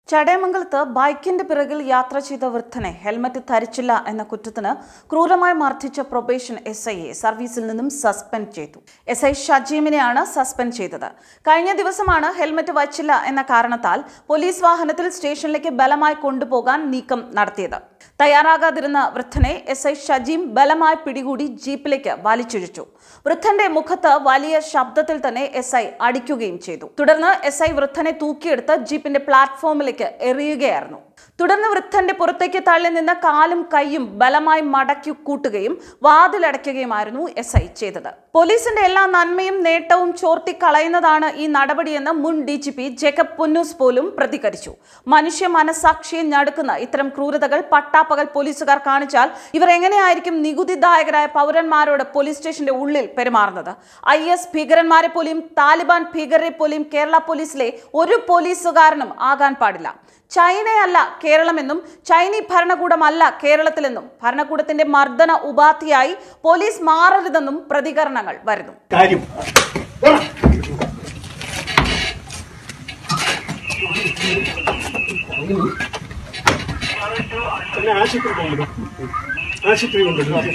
ചടയമംഗലത്ത് ബൈക്കിന്റെ പിറകിൽ യാത്ര ചെയ്ത വൃദ്ധനെ ഹെൽമറ്റ് ധരിച്ചില്ല എന്ന കുറ്റത്തിന് ക്രൂരമായി മർദ്ദിച്ച പ്രൊബേഷൻ എസ് ഐയെ സർവീസിൽ നിന്നും സസ്പെൻഡ് ചെയ്തു എസ് ഐ ഷജീമിനെയാണ് സസ്പെൻഡ് ചെയ്തത് കഴിഞ്ഞ ദിവസമാണ് ഹെൽമറ്റ് വച്ചില്ല എന്ന കാരണത്താൽ പോലീസ് വാഹനത്തിൽ സ്റ്റേഷനിലേക്ക് ബലമായി കൊണ്ടുപോകാൻ നീക്കം നടത്തിയത് തയ്യാറാകാതിരുന്ന വൃദ്ധനെ എസ് ഐ ഷജീം ബലമായി പിടികൂടി ജീപ്പിലേക്ക് വലിച്ചിഴിച്ചു വൃദ്ധന്റെ മുഖത്ത് വലിയ ശബ്ദത്തിൽ തന്നെ എസ് ഐ അടിക്കുകയും ചെയ്തു തുടർന്ന് എസ് ഐ വൃദ്ധനെ തൂക്കിയെടുത്ത് ജീപ്പിന്റെ പ്ലാറ്റ്ഫോമിലേക്ക് എറിയുകയായിരുന്നു തുടർന്ന് വൃദ്ധന്റെ പുറത്തേക്ക് തള്ളി നിന്ന കാലും കൈയും ബലമായി മടക്കി കൂട്ടുകയും വാതിലടയ്ക്കുകയുമായിരുന്നു എസ് ഐ ചെയ്തത് പോലീസിന്റെ എല്ലാ നന്മയും നേട്ടവും ചോർത്തി കളയുന്നതാണ് ഈ നടപടിയെന്ന് മുൻ D G P Jacob Punnoose പോലും പ്രതികരിച്ചു മനുഷ്യ മനസാക്ഷിയെ ഞടുക്കുന്ന ഇത്തരം ക്രൂരതകൾ പട്ടാപ്പകൽ പോലീസുകാർ കാണിച്ചാൽ ഇവർ എങ്ങനെയായിരിക്കും നികുതിദായകരായ പൗരന്മാരോട് പോലീസ് സ്റ്റേഷന്റെ ഉള്ളിൽ പെരുമാറുന്നത് ഐ എസ് ഭീകരന്മാരെ പോലെയും താലിബാൻ ഭീകരരെ പോലെയും കേരള പോലീസിലെ ഒരു പോലീസുകാരനും ആകാൻ പാടില്ല ചൈനയല്ല കേരളമെന്നും ചൈനീ ഭരണകൂടമല്ല കേരളത്തിലെന്നും ഭരണകൂടത്തിന്റെ മർദ്ദന ഉപാധിയായി പോലീസ് മാറരുതെന്നും പ്രതികരണങ്ങൾ വരുന്നു കാര്യം പിന്നെ ആശുപത്രി കൊണ്ടുവരും ആശുപത്രി കൊണ്ടുവരും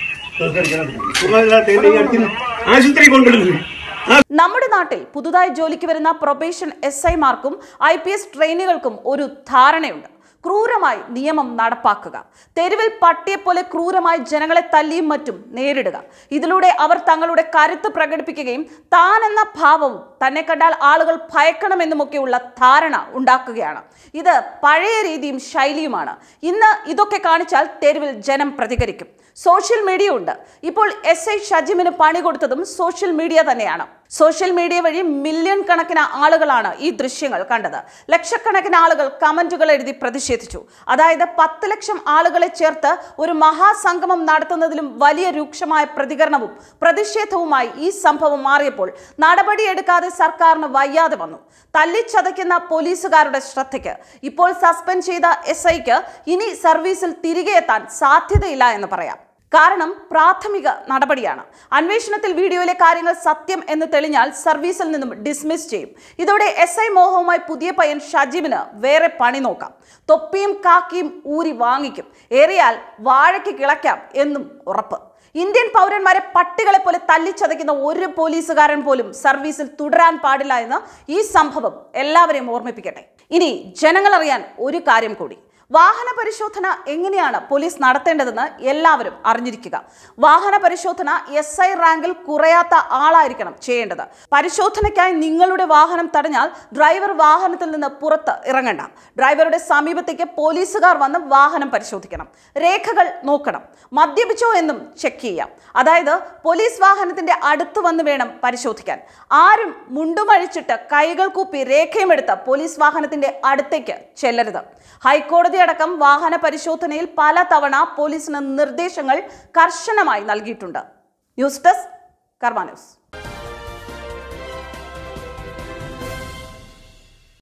ആശുപത്രി കൊണ്ടുവരും നമ്മുടെ നാട്ടിൽ പുതുതായി ജോലിക്ക് വരുന്ന പ്രൊബേഷൻ എസ് ഐമാർക്കും ഐ പി എസ് ട്രെയിനികൾക്കും ഒരു ധാരണയുണ്ട് ക്രൂരമായി നിയമം നടപ്പാക്കുക തെരുവിൽ പട്ടിയെപ്പോലെ ക്രൂരമായി ജനങ്ങളെ തല്ലിയും മറ്റും നേരിടുക ഇതിലൂടെ അവർ തങ്ങളുടെ കരുത്ത് പ്രകടിപ്പിക്കുകയും താൻ എന്ന ഭാവവും തന്നെ കണ്ടാൽ ആളുകൾ ഭയക്കണമെന്നുമൊക്കെയുള്ള ധാരണ ഉണ്ടാക്കുകയാണ് ഇത് പഴയ രീതിയും ശൈലിയുമാണ് ഇന്ന് ഇതൊക്കെ കാണിച്ചാൽ തെരുവിൽ ജനം പ്രതികരിക്കും സോഷ്യൽ മീഡിയ ഉണ്ട് ഇപ്പോൾ എസ് ഐ ഷജിമിന് പണി കൊടുത്തതും സോഷ്യൽ മീഡിയ തന്നെയാണ് സോഷ്യൽ മീഡിയ വഴി മില്യൺ കണക്കിന് ആളുകളാണ് ഈ ദൃശ്യങ്ങൾ കണ്ടത് ലക്ഷക്കണക്കിന് ആളുകൾ കമന്റുകൾ എഴുതി പ്രതിഷേധിച്ചു അതായത് പത്ത് ലക്ഷം ആളുകളെ ചേർത്ത് ഒരു മഹാസംഗമം നടത്തുന്നതിലും വലിയ രൂക്ഷമായ പ്രതികരണവും പ്രതിഷേധവുമായി ഈ സംഭവം മാറിയപ്പോൾ നടപടിയെടുക്കാതെ സർക്കാരിന് വയ്യാതെ വന്നു തല്ലിച്ചതയ്ക്കുന്ന പോലീസുകാരുടെ ശ്രദ്ധയ്ക്ക് ഇപ്പോൾ സസ്പെൻഡ് ചെയ്ത എസ് ഐക്ക് ഇനി സർവീസിൽ തിരികെ എത്താൻ സാധ്യതയില്ല എന്ന് പറയാം കാരണം പ്രാഥമിക നടപടിയാണ് അന്വേഷണത്തിൽ വീഡിയോയിലെ കാര്യങ്ങൾ സത്യം എന്ന് തെളിഞ്ഞാൽ സർവീസിൽ നിന്നും ഡിസ്മിസ് ചെയ്യും ഇതോടെ എസ് ഐ മോഹവുമായി പുതിയ പയ്യൻ ഷജീബിന് വേറെ പണി നോക്കാം തൊപ്പിയും കാക്കിയും ഊരി വാങ്ങിക്കും ഏറിയാൽ വാഴയ്ക്ക് കിളയ്ക്കാം എന്നും ഉറപ്പ് ഇന്ത്യൻ പൗരന്മാരെ പട്ടികളെ പോലെ തല്ലിച്ചതയ്ക്കുന്ന ഒരു പോലീസുകാരൻ പോലും സർവീസിൽ തുടരാൻ പാടില്ല എന്ന് ഈ സംഭവം എല്ലാവരെയും ഓർമ്മിപ്പിക്കട്ടെ ഇനി ജനങ്ങൾ അറിയാൻ ഒരു കാര്യം കൂടി വാഹന പരിശോധന എങ്ങനെയാണ് പോലീസ് നടത്തേണ്ടതെന്ന് എല്ലാവരും അറിഞ്ഞിരിക്കുക വാഹന പരിശോധന എസ് ഐ റാങ്കിൽ കുറയാത്ത ആളായിരിക്കണം ചെയ്യേണ്ടത് പരിശോധനയ്ക്കായി നിങ്ങളുടെ വാഹനം തടഞ്ഞാൽ ഡ്രൈവർ വാഹനത്തിൽ നിന്ന് പുറത്ത് ഇറങ്ങണ്ട ഡ്രൈവറുടെ സമീപത്തേക്ക് പോലീസുകാർ വന്ന് വാഹനം പരിശോധിക്കണം രേഖകൾ നോക്കണം മദ്യപിച്ചോ എന്നും ചെക്ക് ചെയ്യാം അതായത് പോലീസ് വാഹനത്തിന്റെ അടുത്ത് വന്ന് വേണം പരിശോധിക്കാൻ ആരും മുണ്ടുമഴിച്ചിട്ട് കൈകൾ കൂപ്പി രേഖയും എടുത്ത് പോലീസ് വാഹനത്തിന്റെ അടുത്തേക്ക് ചെല്ലരുത് ഹൈക്കോടതി അടക്കം വാഹന പരിശോധനയിൽ പല തവണ പോലീസിന് നിർദ്ദേശങ്ങൾ കർശനമായി നൽകിയിട്ടുണ്ട് ന്യൂസ് ഡെസ്ക് കർമ്മ ന്യൂസ്